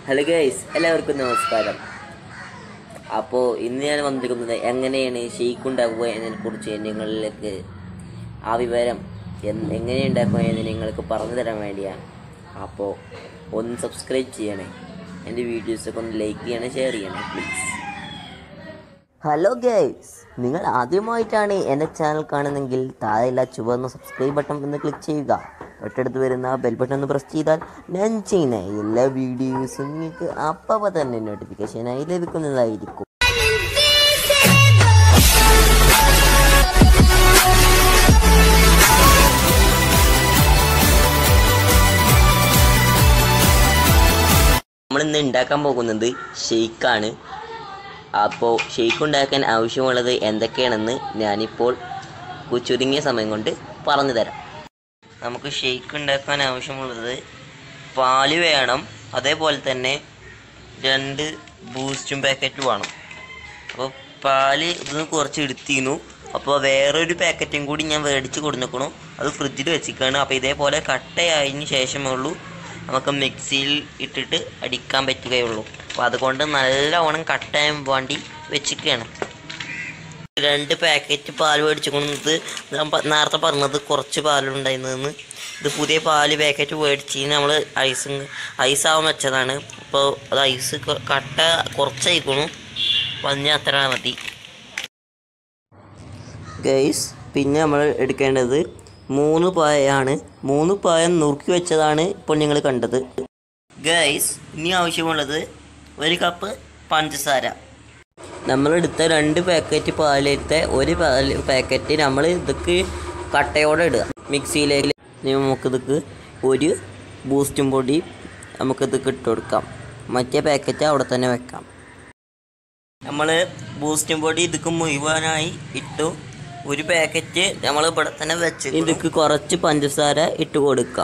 hello guys എല്ലാവർക്കും നമസ്കാരം അപ്പോൾ ഇന്ന് ഞാൻ വന്നിരിക്കുന്നത് എങ്ങനെയാണ് ഷെയ്ക്ക് ഉണ്ടാക്കുക എന്നതിനെക്കുറിച്ച് നിങ്ങളിലേക്ക് ആ വിവരം എന്ന് എങ്ങനെ ഉണ്ടാക്കുക എന്ന് നിങ്ങൾക്ക് പറഞ്ഞു തരാൻ വേണ്ടിയാണ് അപ്പോൾ ഒന്ന് സബ്സ്ക്രൈബ് ചെയ്യണേ എൻ്റെ വീഡിയോസൊക്കെ ഒന്ന് ലൈക്ക് ചെയ്യണേ ഷെയർ ചെയ്യണേ പ്ലീസ് ഹലോ ഗൈസ് നിങ്ങൾ ആദ്യമായിട്ടാണ് എൻ്റെ ചാനൽ കാണുന്നതെങ്കിൽ താഴെയുള്ള ചുവന്ന സബ്സ്ക്രൈബ് ബട്ടൺ ഒന്ന് ക്ലിക്ക് ചെയ്യുക തൊട്ടടുത്ത് വരുന്ന ബെൽ ബട്ടൺ ഒന്ന് പ്രസ് ചെയ്താൽ ഞാൻ ചെയ്യുന്ന എല്ലാ വീഡിയോസും നിങ്ങൾക്ക് അപ്പം തന്നെ നോട്ടിഫിക്കേഷനായി ലഭിക്കുന്നതായിരിക്കും നമ്മളിന്ന് ഉണ്ടാക്കാൻ പോകുന്നത് ഷെയ്ക്കാണ് അപ്പോൾ ഷെയ്ക്ക് ഉണ്ടാക്കാൻ ആവശ്യമുള്ളത് എന്തൊക്കെയാണെന്ന് ഞാനിപ്പോൾ കു- ചുരുങ്ങിയ സമയം കൊണ്ട് പറഞ്ഞു തരാം നമുക്ക് ഷെയ്ക്ക് ഉണ്ടാക്കാൻ ആവശ്യമുള്ളത് പാല് വേണം അതേപോലെ തന്നെ രണ്ട് ബൂസ്റ്റും പാക്കറ്റ് വേണം അപ്പോൾ പാല് ഇതൊന്ന് കുറച്ച് എടുത്തിരുന്നു അപ്പോൾ വേറൊരു പാക്കറ്റും കൂടി ഞാൻ മേടിച്ച് കൊടുത്തേക്കണു അത് ഫ്രിഡ്ജിൽ വെച്ചിരിക്കുകയാണ് അപ്പോൾ ഇതേപോലെ കട്ടയായതിന് ശേഷമേ ഉള്ളൂ നമുക്ക് മിക്സിയിൽ ഇട്ടിട്ട് അടിക്കാൻ പറ്റുകയുള്ളൂ അപ്പോൾ അതുകൊണ്ട് നല്ലവണ്ണം കട്ടയാൻ വേണ്ടി വെച്ചിരിക്കുകയാണ് രണ്ട് പാക്കറ്റ് പാൽ മേടിച്ചുകൊണ്ടത് ഞാൻ പ- നേരത്തെ പറഞ്ഞത് കുറച്ച് പാലുണ്ടായിരുന്നതെന്ന് ഇത് പുതിയ പാല് പാക്കറ്റ് മേടിച്ച് നമ്മൾ ഐസ് ഐസ് ആവാൻ വെച്ചതാണ് അപ്പോൾ അത് ഐസ് കൊ- കട്ട കുറച്ചായിക്കണു പറഞ്ഞ അത്ര മതി ഗൈസ് പിന്നെ നമ്മൾ എടുക്കേണ്ടത് മൂന്ന് പായാണ് മൂന്ന് പായം നുറുക്കി വെച്ചതാണ് ഇപ്പോൾ നിങ്ങൾ കണ്ടത് ഗൈസ് ഇനി ആവശ്യമുള്ളത് ഒരു കപ്പ് പഞ്ചസാര നമ്മളെടുത്ത രണ്ട് പാക്കറ്റ് പാലെടുത്ത ഒരു പാല് പാക്കറ്റ് നമ്മൾ ഇതൊക്കെ കട്ടയോടെ ഇടുക മിക്സിയിലേക്ക് നമുക്ക് ഇതൊക്കെ ഒരു ബൂസ്റ്റും പൊടി നമുക്ക് ഇതൊക്കെ ഇട്ട് കൊടുക്കാം മറ്റേ പാക്കറ്റ് അവിടെ തന്നെ വെക്കാം നമ്മൾ ബൂസ്റ്റും പൊടി ഇതൊക്കെ മുഴുവനായി ഇട്ടു ഒരു പാക്കറ്റ് നമ്മൾ ഇവിടെ തന്നെ വെച്ച് ഇതൊക്കെ കുറച്ച് പഞ്ചസാര ഇട്ട് കൊടുക്കാം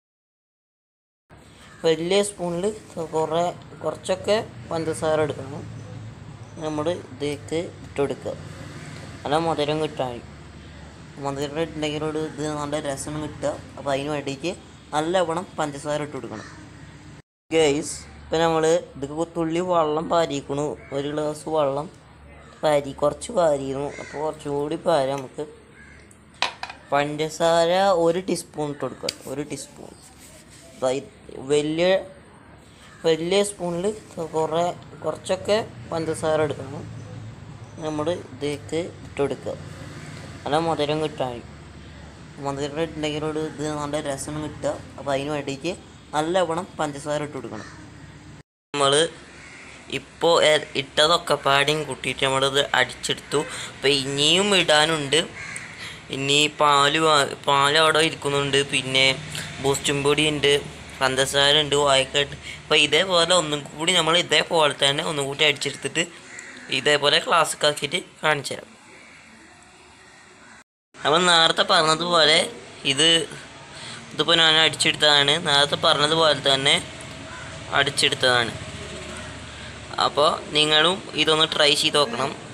വലിയ സ്പൂണിൽ കുറേ കുറച്ചൊക്കെ പഞ്ചസാര എടുക്കണം നമ്മൾ ഇതിലേക്ക് ഇട്ട് കൊടുക്കുക നല്ല മധുരം കിട്ടാൻ മധുരം ഇട്ടുണ്ടെങ്കിലോട് ഇത് നല്ല രസം കിട്ടുക അപ്പോൾ അതിന് വേണ്ടിയിട്ട് നല്ലവണ്ണം പഞ്ചസാര ഇട്ട് കൊടുക്കണം ഗൈസ് ഇപ്പം നമ്മൾ ഇത് തുള്ളി വെള്ളം പാരിക്കണു ഒരു ഗ്ലാസ് വെള്ളം പാരി കുറച്ച് പാരിയിരുന്നു അപ്പോൾ കുറച്ചും കൂടി പാര നമുക്ക് പഞ്ചസാര ഒരു ടീസ്പൂൺ ഇട്ട് കൊടുക്കുക ഒരു ടീസ്പൂൺ വലിയ വലിയ സ്പൂണിൽ കുറേ കുറച്ചൊക്കെ പഞ്ചസാര എടുക്കണം നമ്മൾ ഇതിലേക്ക് ഇട്ട് കൊടുക്കുക നല്ല മധുരം കിട്ടാൻ മധുരം ഇട്ടുണ്ടെങ്കിലോട് ഇത് നല്ല രസം കിട്ടുക അപ്പോൾ അതിന് വേണ്ടിയിട്ട് നല്ലവണ്ണം പഞ്ചസാര ഇട്ട് കൊടുക്കണം നമ്മൾ ഇപ്പോൾ ഇട്ടതൊക്കെ പാടിയും കൂട്ടിയിട്ട് നമ്മളിത് അടിച്ചെടുത്തു അപ്പോൾ ഇനിയും ഇടാനുണ്ട് ഇനി പാല് വാ- പാല് അവിടെ ഇരിക്കുന്നുണ്ട് പിന്നെ ബൂസ്റ്റും പൊടി ഉണ്ട് പഞ്ചസാര ഉണ്ട് വായക്കാട്ട് അപ്പോൾ ഇതേപോലെ ഒന്നും കൂടി നമ്മൾ ഇതേപോലെ തന്നെ ഒന്നും കൂടി അടിച്ചെടുത്തിട്ട് ഇതേപോലെ ക്ലാസ്സിക്ക് ആക്കിയിട്ട് കാണിച്ചു തരാം നമ്മൾ നേരത്തെ പറഞ്ഞതുപോലെ ഇത് ഇതിപ്പോൾ ഞാൻ അടിച്ചെടുത്തതാണ് നേരത്തെ പറഞ്ഞതുപോലെ തന്നെ അടിച്ചെടുത്തതാണ് അപ്പോൾ നിങ്ങളും ഇതൊന്ന് ട്രൈ ചെയ്ത് നോക്കണം